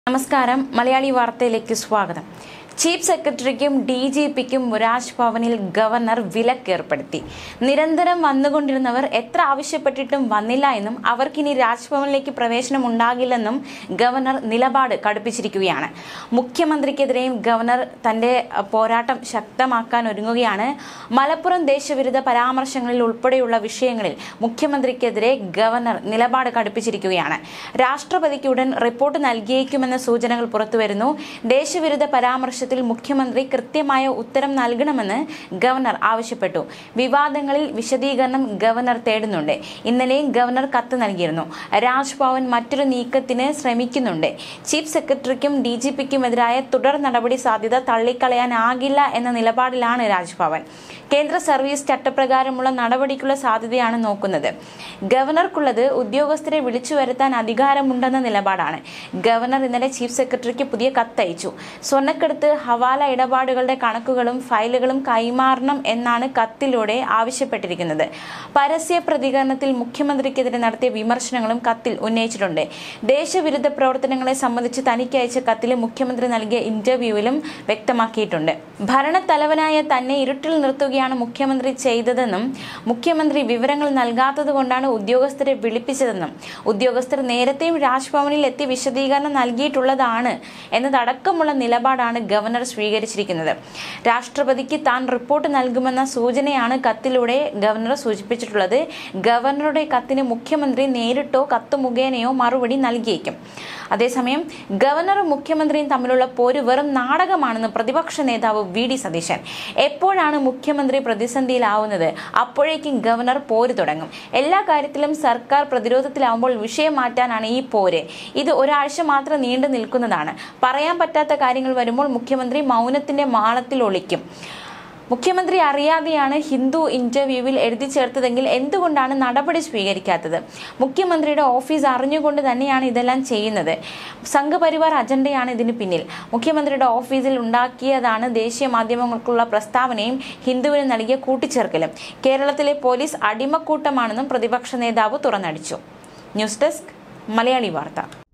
നമസ്കാരം മലയാളി വാർത്തയിലേക്ക് സ്വാഗതം ചീഫ് സെക്രട്ടറിക്കും ഡി ജി പിക്കും രാജ്ഭവനിൽ ഗവർണർ വിലക്കേർപ്പെടുത്തി നിരന്തരം വന്നുകൊണ്ടിരുന്നവർ എത്ര ആവശ്യപ്പെട്ടിട്ടും വന്നില്ല എന്നും അവർക്കിനി രാജ്ഭവനിലേക്ക് പ്രവേശനം ഉണ്ടാകില്ലെന്നും ഗവർണർ നിലപാട് കടുപ്പിച്ചിരിക്കുകയാണ് മുഖ്യമന്ത്രിക്കെതിരെയും ഗവർണർ തന്റെ അഹ്, പോരാട്ടം ശക്തമാക്കാൻ ഒരുങ്ങുകയാണ് മലപ്പുറം ദേശവിരുദ്ധ പരാമർശങ്ങളിൽ ഉൾപ്പെടെയുള്ള വിഷയങ്ങളിൽ മുഖ്യമന്ത്രിക്കെതിരെ ഗവർണർ നിലപാട് കടുപ്പിച്ചിരിക്കുകയാണ് രാഷ്ട്രപതിക്ക് ഉടൻ റിപ്പോർട്ട് നൽകിയേക്കുമെന്ന സൂചനകൾ പുറത്തുവരുന്നു ദേശവിരുദ്ധ പരാമർശത്തിൽ മുഖ്യമന്ത്രി കൃത്യമായ ഉത്തരം നൽകണമെന്ന് ഗവർണർ ആവശ്യപ്പെട്ടു വിവാദങ്ങളിൽ വിശദീകരണം ഗവർണർ തേടുന്നുണ്ട് ഇന്നലെയും ഗവർണർ കത്ത് നൽകിയിരുന്നു രാജ്ഭവൻ മറ്റൊരു നീക്കത്തിന് ശ്രമിക്കുന്നുണ്ട് ചീഫ് സെക്രട്ടറിക്കും ഡി ജി പിക്കുമെതിരായ തുടർ നടപടി സാധ്യത തള്ളിക്കളയാനാകില്ല എന്ന നിലപാടിലാണ് രാജ്ഭവൻ കേന്ദ്ര സർവീസ് ചട്ടപ്രകാരമുള്ള നടപടിക്കുള്ള സാധ്യതയാണ് നോക്കുന്നത് ഗവർണർക്കുള്ളത് ഉദ്യോഗസ്ഥരെ വിളിച്ചു വരുത്താൻ അധികാരമുണ്ടെന്ന നിലപാടാണ് ഗവർണർ ഇന്നലെ ചീഫ് സെക്രട്ടറിക്ക് പുതിയ കത്തയച്ചു സ്വർണ്ണക്കടത്ത് ഹവാല ഇടപാടുകളുടെ കണക്കുകളും ഫയലുകളും കൈമാറണം എന്നാണ് കത്തിലൂടെ ആവശ്യപ്പെട്ടിരിക്കുന്നത് പരസ്യ പ്രതികരണത്തിൽ മുഖ്യമന്ത്രിക്കെതിരെ നടത്തിയ വിമർശനങ്ങളും കത്തിൽ ഉന്നയിച്ചിട്ടുണ്ട് ദേശവിരുദ്ധ പ്രവർത്തനങ്ങളെ സംബന്ധിച്ച് തനിക്ക് അയച്ച കത്തിൽ മുഖ്യമന്ത്രി നൽകിയ ഇന്റർവ്യൂവിലും വ്യക്തമാക്കിയിട്ടുണ്ട് ഭരണത്തലവനായ തന്നെ ഇരുട്ടിൽ നിർത്തുകയാണ് മുഖ്യമന്ത്രി ചെയ്തതെന്നും മുഖ്യമന്ത്രി വിവരങ്ങൾ നൽകാത്തത് കൊണ്ടാണ് ഉദ്യോഗസ്ഥരെ വിളിപ്പിച്ചതെന്നും ഉദ്യോഗസ്ഥർ നേരത്തെയും രാജ്ഭവനിൽ എത്തി വിശദീകരണം നൽകിയിട്ടുള്ളതാണ് എന്നതടക്കമുള്ള നിലപാടാണ് ഗവർണർ സ്വീകരിച്ചിരിക്കുന്നത് രാഷ്ട്രപതിക്ക് താൻ റിപ്പോർട്ട് നൽകുമെന്ന സൂചനയാണ് കത്തിലൂടെ ഗവർണർ സൂചിപ്പിച്ചിട്ടുള്ളത് ഗവർണറുടെ കത്തിന് മുഖ്യമന്ത്രി നേരിട്ടോ കത്ത് മുഖേനയോ മറുപടി നൽകിയേക്കും അതേസമയം ഗവർണറും മുഖ്യമന്ത്രിയും തമ്മിലുള്ള പോര് വെറും നാടകമാണെന്ന് പ്രതിപക്ഷ നേതാവ് വി ഡി സതീശൻ എപ്പോഴാണ് മുഖ്യമന്ത്രി പ്രതിസന്ധിയിലാവുന്നത് അപ്പോഴേക്കും ഗവർണർ പോര് തുടങ്ങും എല്ലാ കാര്യത്തിലും സർക്കാർ പ്രതിരോധത്തിലാവുമ്പോൾ വിഷയം മാറ്റാനാണ് ഈ പോര് ഇത് ഒരാഴ്ച മാത്രം നീണ്ടു നിൽക്കുന്നതാണ് പറയാൻ പറ്റാത്ത കാര്യങ്ങൾ വരുമ്പോൾ മുഖ്യമന്ത്രി മൗനത്തിന്റെ മാളത്തിൽ ഒളിക്കും മുഖ്യമന്ത്രി അറിയാതെയാണ് ഹിന്ദു ഇന്റർവ്യൂവിൽ എഴുതി ചേർത്തതെങ്കിൽ എന്തുകൊണ്ടാണ് നടപടി സ്വീകരിക്കാത്തത് മുഖ്യമന്ത്രിയുടെ ഓഫീസ് അറിഞ്ഞുകൊണ്ട് തന്നെയാണ് ഇതെല്ലാം ചെയ്യുന്നത് സംഘപരിവാർ അജണ്ടയാണ് ഇതിന് പിന്നിൽ മുഖ്യമന്ത്രിയുടെ ഓഫീസിൽ ഉണ്ടാക്കിയതാണ് ദേശീയ മാധ്യമങ്ങൾക്കുള്ള പ്രസ്താവനയും ഹിന്ദുവിന് നൽകിയ കൂട്ടിച്ചേർക്കലും കേരളത്തിലെ പോലീസ് അടിമക്കൂട്ടമാണെന്നും പ്രതിപക്ഷ നേതാവ് തുറന്നടിച്ചു ന്യൂസ് ഡെസ്ക് മലയാളി വാർത്ത